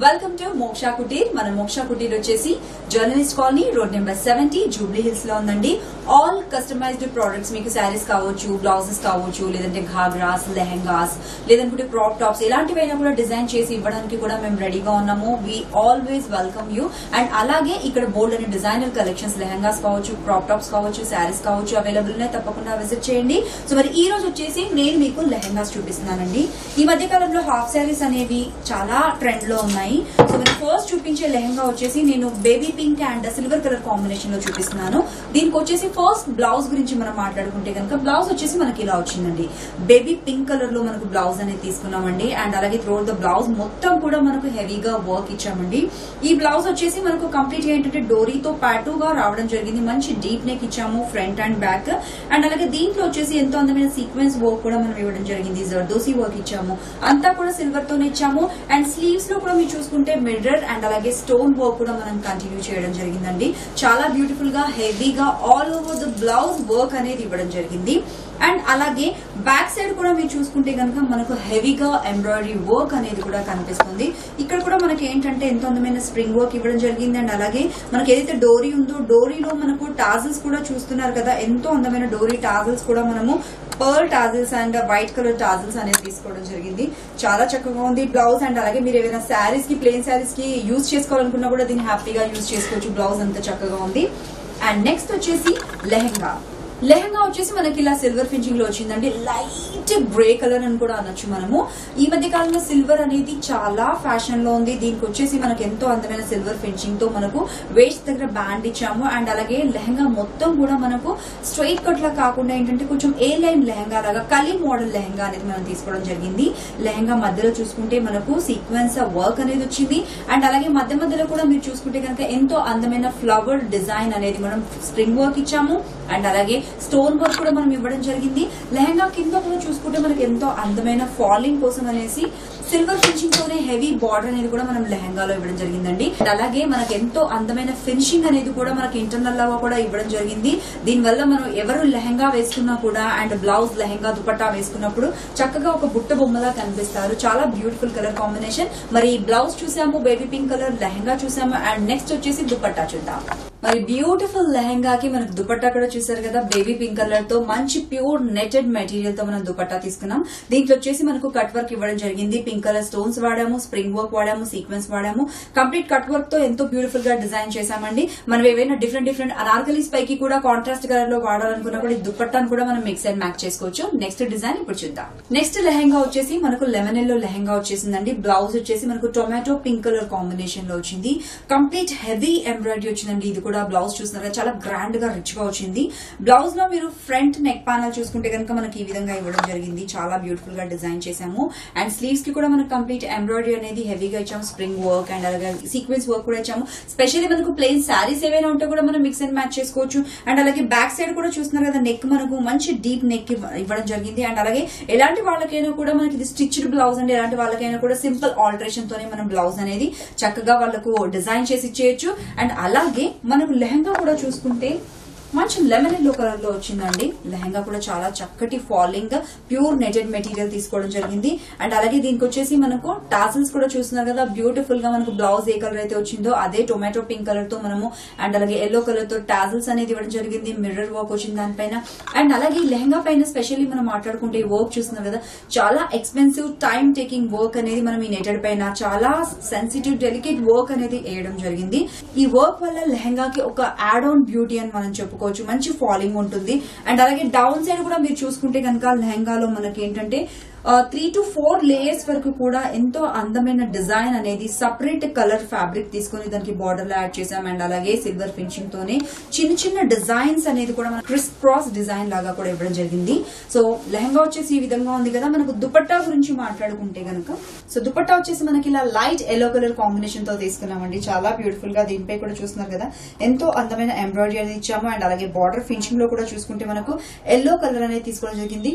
welcome to Moksha Kutir మన మోక్షా కుటీర్ వచ్చేసి journalist colony road number seventy Jubilee Hills లో ఉందండి ఆల్ కస్టమైజ్డ్ ప్రొడక్ట్స్ మీకు శారీస్ కావచ్చు బ్లౌజెస్ కావచ్చు లేదంటే ఘాగ్రాస్ లెహెంగాస్ లేదంటే క్రాప్ టాప్స్ ఇలాంటివైనా కూడా డిజైన్ చేసి ఇవ్వడానికి కూడా మేము రెడీగా ఉన్నాము we always welcome you and అలాగే ఇక్కడ బోల్డ్ అనే డిజైనర్ కలెక్షన్స్ లెహెంగాస్ కావచ్చు క్రాప్ టాప్స్ కావచ్చు శారీస్ కావచ్చు అవైలబుల్ ఉన్నాయి తప్పకుండా విజిట్ చేయండి సో మరి ఈ రోజు వచ్చేసి నేను మీకు లెహెంగాస్ చూపిస్తున్నానండి ఈ మధ్య కాలంలో హాఫ్ శారీస్ అనేవి చాలా ట్రెండ్ లో ఉన్నాయి సో మరి ఫస్ట్ చూపించే లెహెంగా వచ్చేసి నేను baby pink and silver colour combination లో చూపిస్తున్నాను దీనికి వచ్చేసి ఫస్ట్ బ్లౌజ్ గురించి మనం మాట్లాడుకుంటే కనుక బ్లౌజ్ వచ్చేసి మనకి ఇలా వచ్చిందండి బేబీ పింక్ కలర్ లో మనకు బ్లౌజ్ అనేది తీసుకున్నామండి అండ్ అలాగే త్రూ ద బ్లౌజ్ మొత్తం కూడా మనకు హెవీగా వర్క్ ఇచ్చామండి ఈ బ్లౌజ్ వచ్చేసి మనకు కంప్లీట్ గా ఏంటంటే డోరీతో పాటుగా రావడం జరిగింది మంచి డీప్ నెక్ ఇచ్చాము ఫ్రంట్ అండ్ బ్యాక్ అండ్ అలాగే దీంట్లో వచ్చేసి ఎంతో అందమైన సీక్వెన్స్ వర్క్ కూడా మనం ఇవ్వడం జరిగింది జర్దోసి వర్క్ ఇచ్చాము అంతా కూడా సిల్వర్ తోనే ఇచ్చాము అండ్ స్లీవ్స్ లో కూడా మీరు చూసుకుంటే మిర్రర్ అండ్ అలాగే స్టోన్ వర్క్ కూడా మనం కంటిన్యూ చేయడం జరిగిందండి చాలా బ్యూటిఫుల్ గా హెవీగా all over the blouse work అనేది ఇవ్వడం జరిగింది అండ్ అలాగే బ్యాక్ సైడ్ కూడా మీరు చూసుకుంటే కనుక మనకు హెవీగా ఎంబ్రాయిడరీ వర్క్ అనేది కూడా కనిపిస్తుంది ఇక్కడ కూడా మనకి ఏంటంటే ఎంతో అందమైన స్ప్రింగ్ వర్క్ ఇవ్వడం జరిగింది అండ్ అలాగే మనకి ఏదైతే డోరీ ఉందో డోరీలో మనకు టాజిల్స్ కూడా చూస్తున్నారు కదా ఎంతో అందమైన డోరీ టాజిల్స్ కూడా మనము pearl tassels and white colour tassels అనేది తీసుకోవడం జరిగింది చాలా చక్కగా ఉంది బ్లౌజ్ అండ్ అలాగే మీరు ఏదైనా శారీస్ కి ప్లెయిన్ శారీస్ కి యూజ్ చేసుకోవాలనుకున్నా కూడా దీన్ని హ్యాపీగా యూజ్ చేసుకోవచ్చు బ్లౌజ్ అంత చక్కగా ఉంది అండ్ నెక్స్ట్ వచ్చేసి లెహెంగా లెహంగా వచ్చేసి మనకి ఇలా సిల్వర్ ఫినిషింగ్ లో వచ్చిందండి లైట్ గ్రే కలర్ అని కూడా అనొచ్చు మనము ఈ మధ్య కాలంలో సిల్వర్ అనేది చాలా ఫ్యాషన్ లో ఉంది దీనికి వచ్చేసి మనకి ఎంతో అందమైన సిల్వర్ ఫినిషింగ్ తో మనకు వేస్ట్ దగ్గర బ్యాండ్ ఇచ్చాము అండ్ అలాగే లెహంగా మొత్తం కూడా మనకు స్ట్రైట్ కట్ లా కాకుండా ఏంటంటే కొంచెం ఏ లైన్ లెహంగా లాగా కలి మోడల్ లెహంగా అనేది మనం తీసుకోవడం జరిగింది లెహంగా మధ్యలో చూసుకుంటే మనకు సీక్వెన్స్ వర్క్ అనేది వచ్చింది అండ్ అలాగే మధ్య మధ్యలో కూడా మీరు చూసుకుంటే కనుక ఎంతో అందమైన ఫ్లవర్ డిజైన్ అనేది మనం స్ప్రింగ్ వర్క్ ఇచ్చాము అండ్ అలాగే స్టోన్ వర్క్ కూడా మనం ఇవ్వడం జరిగింది లెహంగా కింద కూడా చూసుకుంటే మనకి ఎంతో అందమైన ఫాలింగ్ కోసం అనేసి సిల్వర్ ఫినిషింగ్ తోనే హెవీ బార్డర్ అనేది కూడా మనం లెహంగాలో ఇవ్వడం జరిగిందండి అండ్ అలాగే మనకి ఎంతో అందమైన ఫినిషింగ్ అనేది కూడా మనకి ఇంటర్నల్ లాగా కూడా ఇవ్వడం జరిగింది దీనివల్ల మనం ఎవరు లెహంగా వేసుకున్నా కూడా అండ్ బ్లౌజ్ లెహంగా దుపట్టా వేసుకున్నప్పుడు చక్కగా ఒక బుట్ట బొమ్మలా కనిపిస్తారు చాలా బ్యూటిఫుల్ కలర్ కాంబినేషన్ మరి బ్లౌజ్ చూసాము బేబీ పింక్ కలర్ లెహంగా చూసాము అండ్ నెక్స్ట్ వచ్చేసి దుపట్టా చూద్దాం మరి బ్యూటిఫుల్ లెహంగాకి మనకు దుపట్టా కూడా చూసారు కదా బేబీ పింక్ కలర్ తో మంచి ప్యూర్ నెటెడ్ మెటీరియల్ తో మనం దుపట్టా తీసుకున్నాం దీంట్లో వచ్చేసి మనకు కట్ వర్క్ ఇవ్వడం జరిగింది పింక్ కలర్ స్టోన్స్ వాడాము స్ప్రింగ్ వర్క్ వాడాము సీక్వెన్స్ వాడాము కంప్లీట్ కట్ వర్క్ తో ఎంతో బ్యూటిఫుల్ గా డిజైన్ చేశామండి మనం ఏవైనా డిఫరెంట్ డిఫరెంట్ అనార్కలీస్ పైకి కూడా కాంట్రాస్ట్ కలర్ లో వాడాలనుకున్నా కూడా ఈ దుపట్టాను కూడా మనం మిక్స్ అండ్ మ్యాచ్ చేసుకోవచ్చు నెక్స్ట్ డిజైన్ ఇప్పుడు చూద్దాం నెక్స్ట్ లెహంగా వచ్చేసి మనకు లెమన్ ఎల్లో లెహంగా వచ్చేసిందండి బ్లౌజ్ వచ్చేసి మనకు టొమాటో పింక్ కలర్ కాంబినేషన్ లో వచ్చింది కంప్లీట్ హెవీ ఎంబ్రాయిడరీ వచ్చిందండి ఇది కూడా బ్లౌజ్ చూస్తున్నారు కదా, చాలా గ్రాండ్ గా రిచ్ గా వచ్చింది బ్లౌజ్ లో మీరు ఫ్రంట్ నెక్ ప్యానల్ చూసుకుంటే కనుక మనకి ఈ విధంగా ఇవ్వడం జరిగింది చాలా బ్యూటిఫుల్ గా డిజైన్ చేశాము అండ్ స్లీవ్స్ కి కూడా మనకు కంప్లీట్ ఎంబ్రాయిడరీ అనేది హెవీగా ఇచ్చాము స్ప్రింగ్ వర్క్ అండ్ అలాగే సీక్వెన్స్ వర్క్ కూడా ఇచ్చాము స్పెషల్లీ మనకు ప్లెయిన్ శారీస్ ఏవైనా ఉంటే కూడా మనం మిక్స్ అండ్ మ్యాచ్ చేసుకోవచ్చు అండ్ అలాగే బ్యాక్ సైడ్ కూడా చూస్తున్నారు కదా నెక్ మనకు మంచి డీప్ నెక్ ఇవ్వడం జరిగింది అండ్ అలాగే ఎలాంటి వాళ్ళకైనా కూడా మనకి ఇది స్టిచ్డ్ బ్లౌజ్ అండి ఎలాంటి వాళ్ళకైనా కూడా సింపుల్ ఆల్టరేషన్ తోనే మనం బ్లౌజ్ అనేది చక్కగా వాళ్ళకు డిజైన్ చేసి ఇచ్చేయచ్చు అండ్ అలాగే మనకు లెహంగా కూడా చూసుకుంటే మంచి లెమన్ ఎల్లో కలర్ లో వచ్చిందండి లెహంగా కూడా చాలా చక్కటి ఫాలింగ్ ప్యూర్ నెటెడ్ మెటీరియల్ తీసుకోవడం జరిగింది అండ్ అలాగే దీనికి వచ్చేసి మనకు టాసిల్స్ కూడా చూస్తున్నారు కదా బ్యూటిఫుల్ గా మనకు బ్లౌజ్ ఏ కలర్ అయితే వచ్చిందో అదే టొమాటో పింక్ కలర్ తో మనము అండ్ అలాగే ఎల్లో కలర్ తో టాజిల్స్ అనేది ఇవ్వడం జరిగింది మిర్రర్ వర్క్ వచ్చింది దానిపైన అండ్ అలాగే ఈ లెహంగా పైన స్పెషల్లీ మనం మాట్లాడుకుంటే ఈ వర్క్ చూస్తున్నారు కదా చాలా ఎక్స్పెన్సివ్ టైం టేకింగ్ వర్క్ అనేది మనం ఈ నెటెడ్ పైన చాలా సెన్సిటివ్ డెలికేట్ వర్క్ అనేది వేయడం జరిగింది ఈ వర్క్ వల్ల లెహంగాకి ఒక యాడ్ ఆన్ బ్యూటీ అని మనం చెప్పుకోవచ్చు మంచి ఫాలింగ్ ఉంటుంది అండ్ అలాగే డౌన్ సైడ్ కూడా మీరు చూసుకుంటే కనుక లెహంగాలో మనకి ఏంటంటే త్రీ టు ఫోర్ లేయర్స్ వరకు కూడా ఎంతో అందమైన డిజైన్ అనేది సపరేట్ కలర్ ఫ్యాబ్రిక్ తీసుకుని దానికి బార్డర్ లో యాడ్ చేసాం అండ్ అలాగే సిల్వర్ ఫినిషింగ్ తోనే చిన్న చిన్న డిజైన్స్ అనేది కూడా మన క్రిస్ క్రాస్ డిజైన్ లాగా కూడా ఇవ్వడం జరిగింది సో లెహంగా వచ్చేసి ఈ విధంగా ఉంది కదా మనకు దుపట్టా గురించి మాట్లాడుకుంటే గనక సో దుపట్టా వచ్చేసి మనకి ఇలా లైట్ ఎల్లో కలర్ కాంబినేషన్ తో తీసుకున్నామండి చాలా బ్యూటిఫుల్ గా దీనిపై కూడా చూస్తున్నారు కదా ఎంతో అందమైన ఎంబ్రాయిడరీ అనేది ఇచ్చాము అండ్ అలాగే బార్డర్ ఫినిషింగ్ లో కూడా చూసుకుంటే మనకు ఎల్లో కలర్ అనేది తీసుకోవడం జరిగింది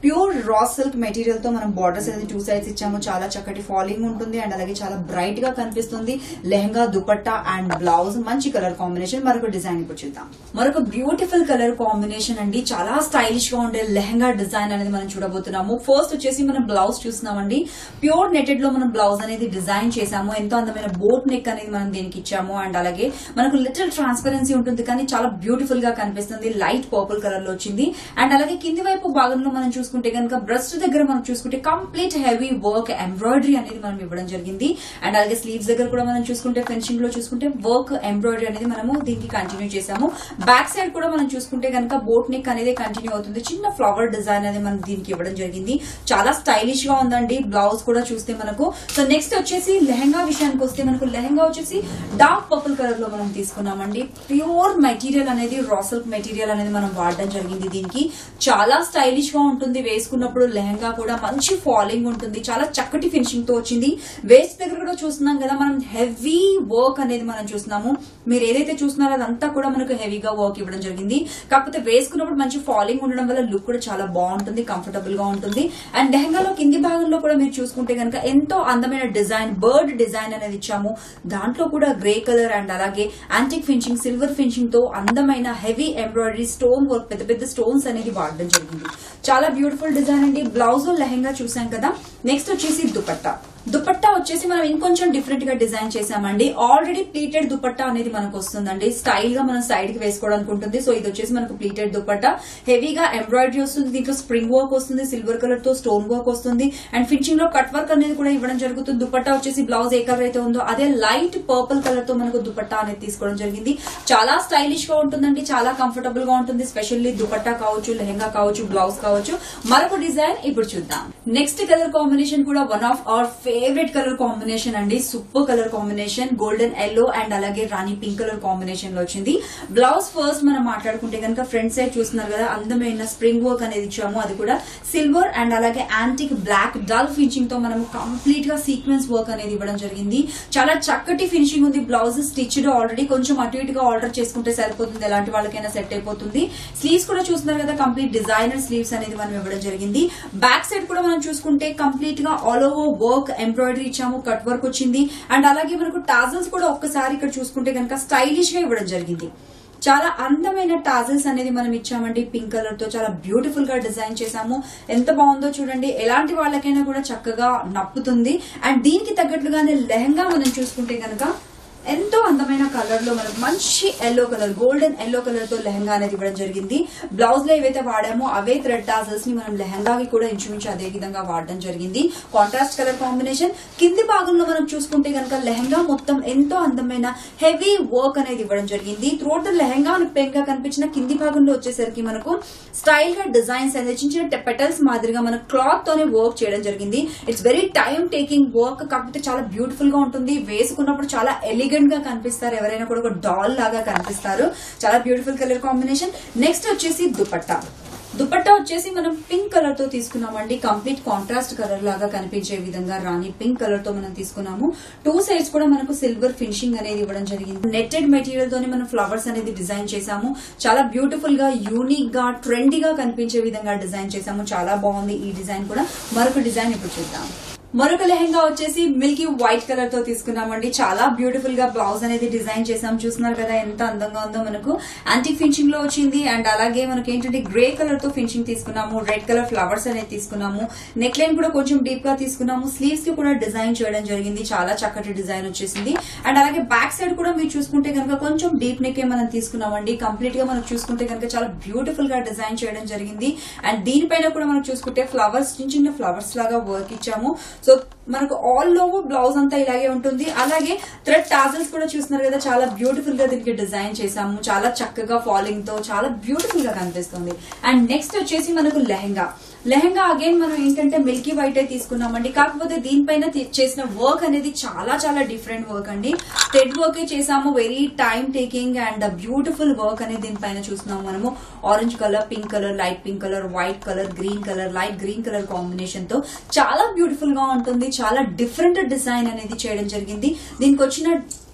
ప్యూర్ రా సిల్క్ మెటీరియల్ తో మనం బార్డర్స్ అనేది టూ సైడ్స్ ఇచ్చాము చాలా చక్కటి ఫాలింగ్ ఉంటుంది అండ్ అలాగే చాలా బ్రైట్ గా కనిపిస్తుంది లెహంగా దుపట్టా అండ్ బ్లౌజ్ మంచి కలర్ కాంబినేషన్ మరొక డిజైన్ ఇప్పుడు చూద్దాం మరొక బ్యూటిఫుల్ కలర్ కాంబినేషన్ అండి చాలా స్టైలిష్ గా ఉండే లెహంగా డిజైన్ అనేది మనం చూడబోతున్నాము ఫస్ట్ వచ్చేసి మనం బ్లౌజ్ చూస్తున్నామండి ప్యూర్ నెటెడ్ లో మనం బ్లౌజ్ అనేది డిజైన్ చేసాము ఎంతో అందమైన బోట్ నెక్ అనేది మనం దీనికి ఇచ్చాము అండ్ అలాగే మనకు లిటిల్ ట్రాన్స్పరెన్సీ ఉంటుంది కానీ చాలా బ్యూటిఫుల్ గా కనిపిస్తుంది లైట్ పర్పుల్ కలర్ లో వచ్చింది అండ్ అలాగే కింది వైపు భాగంలో మనం చూసుకుంటే కనుక బ్రెస్ట్ దగ్గర మనం చూసుకుంటే కంప్లీట్ హెవీ వర్క్ ఎంబ్రాయిడరీ అనేది మనం ఇవ్వడం జరిగింది అండ్ అలాగే స్లీవ్స్ దగ్గర కూడా మనం చూసుకుంటే ఫినిషింగ్ లో చూసుకుంటే వర్క్ ఎంబ్రాయిడరీ అనేది మనము దీనికి కంటిన్యూ చేసాము బ్యాక్ సైడ్ కూడా మనం చూసుకుంటే కనుక బోట్ నెక్ అనేది కంటిన్యూ అవుతుంది చిన్న ఫ్లవర్ డిజైన్ అనేది మనం దీనికి ఇవ్వడం జరిగింది చాలా స్టైలిష్ గా ఉందండి బ్లౌజ్ కూడా చూస్తే మనకు సో నెక్స్ట్ వచ్చేసి లెహంగా విషయానికి వస్తే మనకు లెహంగా వచ్చేసి డార్క్ పర్పుల్ కలర్ లో మనం తీసుకున్నామండి ప్యూర్ మెటీరియల్ అనేది రా సిల్క్ మెటీరియల్ అనేది మనం వాడడం జరిగింది దీనికి చాలా స్టైలిష్ గా ఉంటుంది వేసుకున్నప్పుడు లెహంగా కూడా మంచి ఫాలింగ్ ఉంటుంది చాలా చక్కటి ఫినిషింగ్ తో వచ్చింది వేస్ట్ దగ్గర కూడా చూస్తున్నాం కదా మనం హెవీ వర్క్ అనేది మనం చూస్తున్నాము మీరు ఏదైతే చూస్తున్నారో అదంతా కూడా మనకు హెవీగా వర్క్ ఇవ్వడం జరిగింది కాకపోతే వేసుకున్నప్పుడు మంచి ఫాలింగ్ ఉండడం వల్ల లుక్ కూడా చాలా బాగుంటుంది కంఫర్టబుల్ గా ఉంటుంది అండ్ లెహంగాలో కింది భాగంలో కూడా మీరు చూసుకుంటే కనుక ఎంతో అందమైన డిజైన్ బర్డ్ డిజైన్ అనేది ఇచ్చాము దాంట్లో కూడా గ్రే కలర్ అండ్ అలాగే యాంటిక్ ఫినిషింగ్ సిల్వర్ ఫినిషింగ్ తో అందమైన హెవీ ఎంబ్రాయిడరీ స్టోన్ వర్క్ పెద్ద పెద్ద స్టోన్స్ అనేది వాడడం జరిగింది చాలా బ్యూటిఫుల్ డిజైన్ అండి బ్లౌజ్ లెహంగా చూసాం కదా నెక్స్ట్ వచ్చేసి దుపట్టా దుపట్టా వచ్చేసి మనం ఇంకొంచెం డిఫరెంట్ గా డిజైన్ చేసామండి ఆల్రెడీ ప్లీటెడ్ దుపట్టా అనేది మనకు వస్తుందండి స్టైల్ గా మనం సైడ్ కి వేసుకోవడానికి ఉంటుంది సో ఇది వచ్చేసి మనకు ప్లీటెడ్ దుపట్టా హెవీగా ఎంబ్రాయిడరీ వస్తుంది దీంట్లో స్ప్రింగ్ వర్క్ వస్తుంది సిల్వర్ కలర్ తో స్టోన్ వర్క్ వస్తుంది అండ్ ఫినిషింగ్ లో కట్ వర్క్ అనేది కూడా ఇవ్వడం జరుగుతుంది దుపట్టా వచ్చేసి బ్లౌజ్ ఏ కలర్ అయితే ఉందో అదే లైట్ పర్పుల్ కలర్ తో మనకు దుపట్టా అనేది తీసుకోవడం జరిగింది చాలా స్టైలిష్ గా ఉంటుందండి చాలా కంఫర్టబుల్ గా ఉంటుంది స్పెషల్లీ దుపట్టా కావచ్చు లెహంగా కావచ్చు బ్లౌజ్ కావచ్చు మరొక డిజైన్ ఇప్పుడు చూద్దాం నెక్స్ట్ కలర్ కాంబినేషన్ కూడా one of our favourite colour combination అండి super colour combination golden yellow and అలాగే రాణి పింక్ కలర్ కాంబినేషన్ లో వచ్చింది బ్లౌజ్ ఫస్ట్ మనం మాట్లాడుకుంటే కనుక ఫ్రంట్ సైడ్ చూస్తున్నారు కదా అందమైన స్ప్రింగ్ వర్క్ అనేది ఇచ్చాము అది కూడా సిల్వర్ అండ్ అలాగే యాంటిక్ బ్లాక్ డల్ ఫినిషింగ్ తో మనం కంప్లీట్ గా సీక్వెన్స్ వర్క్ అనేది ఇవ్వడం జరిగింది చాలా చక్కటి ఫినిషింగ్ ఉంది బ్లౌజ్ స్టిచ్డ్ ఆల్రెడీ కొంచెం అటు ఇటుగా ఆర్డర్ చేసుకుంటే సరిపోతుంది ఎలాంటి వాళ్ళకైనా సెట్ అయిపోతుంది స్లీవ్స్ కూడా చూస్తున్నారు కదా కంప్లీట్ డిజైనర్ స్లీవ్స్ అనేది మనం ఇవ్వడం జరిగింది బ్యాక్ సైడ్ కూడా మనం చూసుకుంటే కంప్లీట్ గా ఆల్ ఓవర్ వర్క్ ఎంబ్రాయిడరీ ఇచ్చాము కట్ వర్క్ వచ్చింది అండ్ అలాగే మనకు టాజల్స్ కూడా ఒక్కసారి ఇక్కడ చూసుకుంటే కనుక స్టైలిష్ గా ఇవ్వడం జరిగింది చాలా అందమైన టాజల్స్ అనేది మనం ఇచ్చామండి పింక్ కలర్ తో చాలా బ్యూటిఫుల్ గా డిజైన్ చేసాము ఎంత బాగుందో చూడండి ఎలాంటి వాళ్ళకైనా కూడా చక్కగా నప్పుతుంది అండ్ దీనికి తగ్గట్లుగానే లెహంగా మనం చూసుకుంటే కనుక ఎంతో అందమైన కలర్ లో మనకు మంచి yellow colour golden yellow colour తో లెహంగా అనేది ఇవ్వడం జరిగింది బ్లౌజ్ లో ఏవైతే వాడామో అవే థ్రెడ్ టాజల్స్ ని మనం లెహంగాకి కూడా ఇంచుమించు అదే విధంగా వాడడం జరిగింది కాంట్రాస్ట్ కలర్ కాంబినేషన్ కింది భాగంలో మనం చూసుకుంటే కనుక లెహంగా మొత్తం ఎంతో అందమైన హెవీ వర్క్ అనేది ఇవ్వడం జరిగింది త్రోట్ ద లెహంగా పెంగా కనిపించిన కింది భాగంలో వచ్చేసరికి మనకు స్టైల్ గా డిజైన్స్ అనేది చిన్న చిన్న పెటల్స్ మాదిరిగా మన క్లాత్ తోనే వర్క్ చేయడం జరిగింది it's very time taking work కాకపోతే చాలా బ్యూటిఫుల్ గా ఉంటుంది వేసుకున్నప్పుడు చాలా ఎలిగెంట్ గా కనిపిస్తారు ఎవరైనా కూడా ఒక డాల్ లాగా కనిపిస్తారు చాలా బ్యూటిఫుల్ కలర్ కాంబినేషన్ నెక్స్ట్ వచ్చేసి దుపట్టా దుపట్టా వచ్చేసి మనం పింక్ కలర్ తో తీసుకున్నామండి కంప్లీట్ కాంట్రాస్ట్ కలర్ లాగా కనిపించే విధంగా రాణి పింక్ కలర్ తో మనం తీసుకున్నాము టూ సైడ్స్ కూడా మనకు సిల్వర్ ఫినిషింగ్ అనేది ఇవ్వడం జరిగింది నెట్టెడ్ మెటీరియల్ తోనే మనం ఫ్లవర్స్ అనేది డిజైన్ చేసాము చాలా బ్యూటిఫుల్ గా యూనిక్ గా ట్రెండీగా కనిపించే విధంగా డిజైన్ చేసాము చాలా బాగుంది ఈ డిజైన్ కూడా మరొక డిజైన్ ఇప్పుడు చూద్దాం మరొక లెహంగా వచ్చేసి మిల్కీ వైట్ కలర్ తో తీసుకున్నామండి చాలా బ్యూటిఫుల్ గా బ్లౌజ్ అనేది డిజైన్ చేసాం చూస్తున్నారు కదా ఎంత అందంగా ఉందో మనకు యాంటిక్ ఫినిషింగ్ లో వచ్చింది అండ్ అలాగే మనకి ఏంటంటే గ్రే కలర్ తో ఫినిషింగ్ తీసుకున్నాము రెడ్ కలర్ ఫ్లవర్స్ అనేది తీసుకున్నాము నెక్ లైన్ కూడా కొంచెం డీప్ గా తీసుకున్నాము స్లీవ్స్ కి కూడా డిజైన్ చేయడం జరిగింది చాలా చక్కటి డిజైన్ వచ్చేసింది అండ్ అలాగే బ్యాక్ సైడ్ కూడా మీరు చూసుకుంటే కనుక కొంచెం డీప్ నెక్ మనం తీసుకున్నామండి కంప్లీట్ గా మనం చూసుకుంటే కనుక చాలా బ్యూటిఫుల్ గా డిజైన్ చేయడం జరిగింది అండ్ దీనిపైన కూడా మనం చూసుకుంటే ఫ్లవర్స్ చిన్న చిన్న ఫ్లవర్స్ లాగా వర్క్ ఇచ్చాము సో మనకు ఆల్ ఓవర్ బ్లౌజ్ అంతా ఇలాగే ఉంటుంది అలాగే థ్రెడ్ టాజల్స్ కూడా చూస్తున్నారు కదా చాలా బ్యూటిఫుల్ గా దీనికి డిజైన్ చేసాము చాలా చక్కగా ఫాలింగ్ తో చాలా బ్యూటిఫుల్ గా కనిపిస్తుంది అండ్ నెక్స్ట్ వచ్చేసి మనకు లెహంగా లెహంగా అగైన్ మనం ఏంటంటే మిల్కీ వైట్ తీసుకున్నామండి కాకపోతే దీనిపైన తి- చేసిన వర్క్ అనేది చాలా చాలా డిఫరెంట్ వర్క్ అండి థ్రెడ్ వర్క్ చేసాము very time taking and beautiful work అనేది దీనిపైన చూస్తున్నాము మనము orange colour pink colour light pink colour white colour green colour light green colour combination తో చాలా బ్యూటిఫుల్ గా ఉంటుంది చాలా డిఫరెంట్ డిజైన్ అనేది చేయడం జరిగింది దీనికి వచ్చిన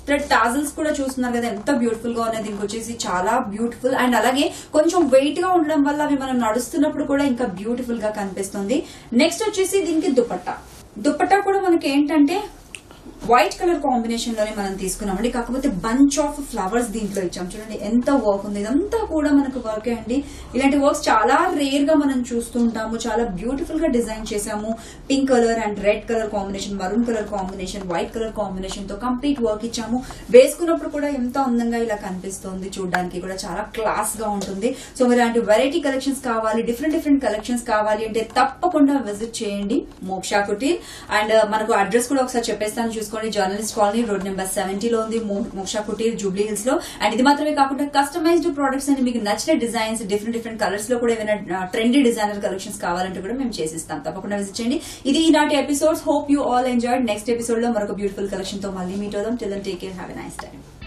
థ్రెడ్ టాజల్స్ కూడా చూస్తున్నారు కదా ఎంత బ్యూటిఫుల్ గా ఉన్నాయి దీనికి వచ్చేసి చాలా బ్యూటిఫుల్ అండ్ అలాగే కొంచెం వెయిట్ గా ఉండడం వల్ల అవి మనం నడుస్తున్నప్పుడు కూడా ఇంకా బ్యూటిఫుల్ గా కనిపిస్తుంది నెక్స్ట్ వచ్చేసి దీనికి దుపట్టా దుపట్టా కూడా మనకి ఏంటంటే వైట్ కలర్ కాంబినేషన్ లోనే మనం తీసుకున్నామండి కాకపోతే బంచ్ ఆఫ్ ఫ్లవర్స్ దీంట్లో ఇచ్చాం చూడండి ఎంత వర్క్ ఉంది ఇదంతా కూడా మనకు వర్క్ అండి ఇలాంటి వర్క్స్ చాలా రేర్ గా మనం చూస్తూ ఉంటాము చాలా బ్యూటిఫుల్ గా డిజైన్ చేసాము pink colour and red colour combination maroon colour combination white colour combination తో కంప్లీట్ వర్క్ ఇచ్చాము వేసుకున్నప్పుడు కూడా ఎంత అందంగా ఇలా కనిపిస్తుంది చూడడానికి కూడా చాలా క్లాస్ గా ఉంటుంది సో మీరు ఇలాంటి వెరైటీ కలెక్షన్స్ కావాలి డిఫరెంట్ డిఫరెంట్ కలెక్షన్స్ కావాలి అంటే తప్పకుండా విజిట్ చేయండి మోక్షా కుటీర్ అండ్ మనకు అడ్రస్ కూడా ఒకసారి చెప్పేస్తాను చూసుకోండి journalist colony road number seventy లో ఉంది మో- మోక్షా కుటీర్ జూబ్లీ హిల్స్ లో అండ్ ఇది మాత్రమే కాకుండా కస్టమైజ్డ్ ప్రొడక్ట్స్ అని మీకు నచ్చిన డిజైన్స్ డిఫరెంట్ డిఫరెంట్ కలర్స్ లో కూడా ఏమైనా ట్రెండీ డిజైనర్ కలెక్షన్స్ కావాలంటే కూడా మేము చేసిస్తాం తప్పకుండా విజిట్ చేయండి ఇది ఈనాటి episodes hope you all enjoyed next episode లో మరొక బ్యూటిఫుల్ కలెక్షన్ తో మళ్ళీ మీట్ అవుదాం till take care have a nice time